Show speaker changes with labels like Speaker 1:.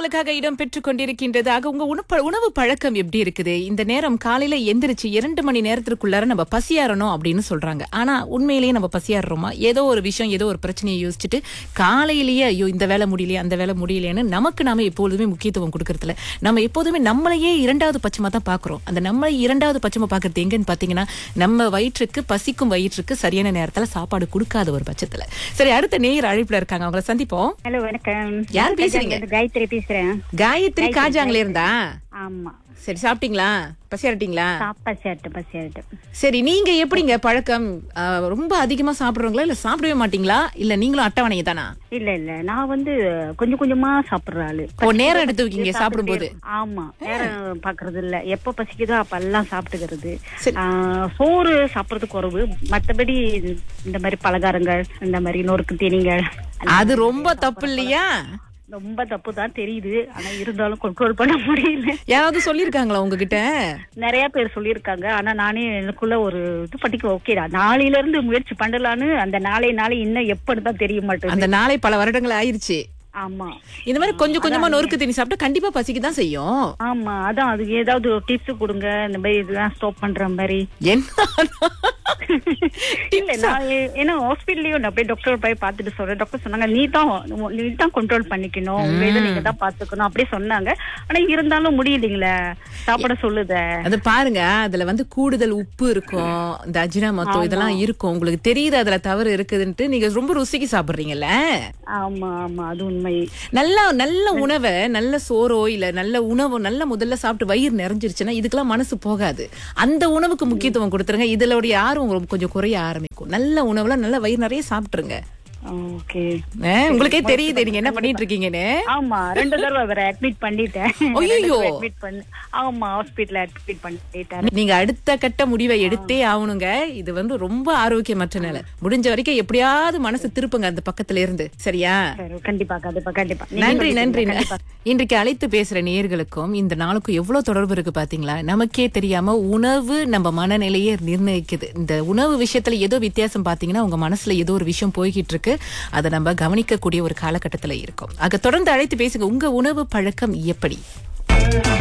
Speaker 1: உங்களுக்காக இடம் பெற்றுக் கொண்டிருக்கின்றது ஆக உங்க உணவு உணவு பழக்கம் எப்படி இருக்குது இந்த நேரம் காலையில எந்திரிச்சு இரண்டு மணி நேரத்திற்குள்ளார நம்ம பசியாறணும் அப்படின்னு சொல்றாங்க ஆனா உண்மையிலேயே நம்ம பசியாடுறோமா ஏதோ ஒரு விஷயம் ஏதோ ஒரு பிரச்சனையை யோசிச்சுட்டு காலையிலேயே ஐயோ இந்த வேலை முடியலையே அந்த வேலை முடியலையேன்னு நமக்கு நாம எப்பொழுதுமே முக்கியத்துவம் கொடுக்கறதுல நம்ம எப்போதுமே நம்மளையே இரண்டாவது பட்சமா தான் பாக்குறோம் அந்த நம்மளை இரண்டாவது பட்சமா பாக்குறது எங்கன்னு பாத்தீங்கன்னா நம்ம வயிற்றுக்கு பசிக்கும் வயிற்றுக்கு சரியான நேரத்துல சாப்பாடு கொடுக்காத ஒரு பட்சத்துல சரி அடுத்த நேயர் அழைப்புல இருக்காங்க அவங்கள சந்திப்போம்
Speaker 2: ஹலோ வணக்கம்
Speaker 1: யார் பேசுறீங்க?
Speaker 2: நான் காயத்ரி பேசுறேன்
Speaker 1: காயத்ரி காஜாங்களே இருந்தா
Speaker 2: ஆமா
Speaker 1: சரி சாப்பிட்டீங்களா பசியாரட்டீங்களா
Speaker 2: சாப்பா சேட்டு பசியாட்டு
Speaker 1: சரி நீங்க எப்படிங்க பழக்கம் ஆ, ரொம்ப அதிகமா சாப்பிடுறவங்களா இல்ல சாப்பிடவே மாட்டீங்களா இல்ல நீங்களும் அட்டவணையை தானா
Speaker 2: இல்ல இல்ல நான் வந்து கொஞ்சம் கொஞ்சமா சாப்பிடுற ஆளு
Speaker 1: ஓ நேரம் எடுத்துக்கிங்க சாப்பிடும்போது
Speaker 2: ஆமா நேரம் பாக்குறது இல்ல எப்ப பசிக்குதோ அப்ப எல்லாம் சாப்பிட்டுக்கிறது
Speaker 1: சரி.
Speaker 2: ஆ, சோறு சாப்பிடுறது குறைவு மத்தபடி இந்த மாதிரி பலகாரங்கள் இந்த மாதிரி நொறுக்கு தீனிகள்
Speaker 1: அது ரொம்ப தப்பு இல்லையா
Speaker 2: ரொம்ப தப்பு தான் தெரியுது ஆனா இருந்தாலும் கண்ட்ரோல் பண்ண முடியல
Speaker 1: யாராவது சொல்லிருக்காங்களா உங்ககிட்ட
Speaker 2: நிறைய பேர் சொல்லியிருக்காங்க ஆனா நானே எனக்குள்ள ஒரு இது பண்ணிக்க ஓகேடா நாளையில இருந்து முயற்சி பண்ணலான்னு அந்த நாளை நாளை இன்னும் எப்பன்னு தான் தெரிய மாட்டேங்குது
Speaker 1: அந்த நாளை பல வருடங்கள் ஆயிருச்சு
Speaker 2: ஆமா
Speaker 1: இந்த மாதிரி கொஞ்சம் கொஞ்சமா நொறுக்கு தண்ணி சாப்பிட்டா கண்டிப்பா பசிக்கு தான் செய்யும்
Speaker 2: ஆமா அதான் அது ஏதாவது டிப்ஸ் கொடுங்க இந்த மாதிரி இதெல்லாம் ஸ்டாப் பண்ற மாதிரி இல்ல
Speaker 1: என்ன
Speaker 2: நான் ஏ- ஏன்னா ஹாஸ்பிட்டல்லயும் நான் அப்படியே டாக்டர் போய் பார்த்துட்டு சொல்றேன் டாக்டர் சொன்னாங்க நீ தான் நீ தான் கண்ட்ரோல் பண்ணிக்கணும் உங்க இதை நீங்க தான் பாத்துக்கணும் அப்படியே சொன்னாங்க ஆனா இருந்தாலும் முடியலைங்களே சாப்பிட சொல்லுத
Speaker 1: அது பாருங்க அதுல வந்து கூடுதல் உப்பு இருக்கும் இந்த அஜினாமத்தோ இதெல்லாம் இருக்கும் உங்களுக்கு தெரியுது அதுல தவறு இருக்குதுன்ட்டு நீங்க ரொம்ப ருசிக்கு சாப்பிடுறீங்கல்ல
Speaker 2: ஆமா ஆமா அது உண்மை
Speaker 1: நல்ல நல்ல உணவை நல்ல சோறோ இல்ல நல்ல உணவோ நல்ல முதல்ல சாப்பிட்டு வயிறு நிறைஞ்சிருச்சுன்னா இதுக்கெல்லாம் மனசு போகாது அந்த உணவுக்கு முக்கியத்துவம் கொடுத்துருங்க இதுலோடைய ஆர்வம் ரொம்ப கொஞ்சம் குறைய ஆரம்பிக்கும் நல்ல உணவுல நல்ல வயிறு நிறைய சாப்பிட்டுருங்க
Speaker 2: ஓகே
Speaker 1: ஆ, உங்களுக்கே தெரியுது நீங்க என்ன பண்ணிட்டு இருக்கீங்கன்னு
Speaker 2: ஆமா ரெண்டு தடவை வேற அட்மிட் பண்ணிட்டேன்
Speaker 1: ஐயையோ.
Speaker 2: அட்மிட் பண்ணி ஆமா ஹாஸ்பிடல்ல அட்மிட் பண்ணிட்டேன்
Speaker 1: நீங்க அடுத்த கட்ட முடிவை எடுத்தே ஆகணுங்க இது வந்து ரொம்ப ஆரோக்கியமற்ற நிலை முடிஞ்ச வரைக்கும் எப்படியாவது மனசு திருப்புங்க அந்த பக்கத்துல இருந்து சரியா
Speaker 2: சரி, கண்டிப்பா கண்டிப்பா கண்டிப்பா நீங்க
Speaker 1: நன்றி
Speaker 2: சொல்லிட்டீங்க,
Speaker 1: நன்றி
Speaker 2: கண்டிப்பா.
Speaker 1: இன்றைக்கு அழைத்து பேசுற நேயர்களுக்கும் இந்த நாளுக்கும் எவ்வளவு தொடர்பு இருக்கு பாத்தீங்களா நமக்கே தெரியாம உணவு நம்ம மனநிலையை நிர்ணயிக்குது இந்த உணவு விஷயத்துல ஏதோ வித்தியாசம் பாத்தீங்கன்னா உங்க மனசுல ஏதோ ஒரு விஷயம் போய்கிட்டு இருக்கு அதை நம்ம கவனிக்கக்கூடிய ஒரு காலகட்டத்துல இருக்கும் ஆக தொடர்ந்து அழைத்து பேசுங்க உங்க உணவு பழக்கம் எப்படி